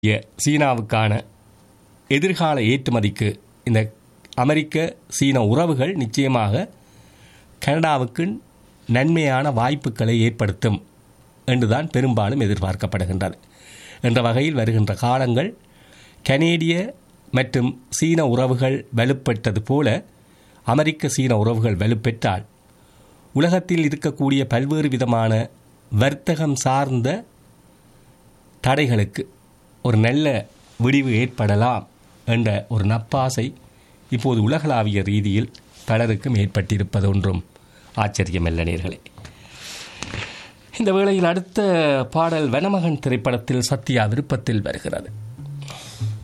எ- சீனாவுக்கான எதிர்கால ஏற்றுமதிக்கு இந்த அமெரிக்க சீன உறவுகள் நிச்சயமாக கனடாவுக்கு நன்மையான வாய்ப்புகளை ஏற்படுத்தும் என்றுதான் பெரும்பாலும் எதிர்பார்க்கப்படுகின்றது என்ற வகையில் வருகின்ற காலங்கள் கனேடிய மற்றும் சீன உறவுகள் வலுப்பெற்றது போல அமெரிக்க சீன உறவுகள் வலுப்பெற்றால் உலகத்தில் இருக்கக்கூடிய பல்வேறு விதமான வர்த்தகம் சார்ந்த தடைகளுக்கு ஒரு நல்ல விடிவு ஏற்படலாம் என்ற ஒரு நப்பாசை இப்போது உலகளாவிய ரீதியில் பலருக்கும் ஏற்பட்டிருப்பது ஒன்றும் ஆச்சரியமல்ல நேர்களே இந்த வேளையில் அடுத்த பாடல் வனமகன் திரைப்படத்தில் சத்யா விருப்பத்தில் வருகிறது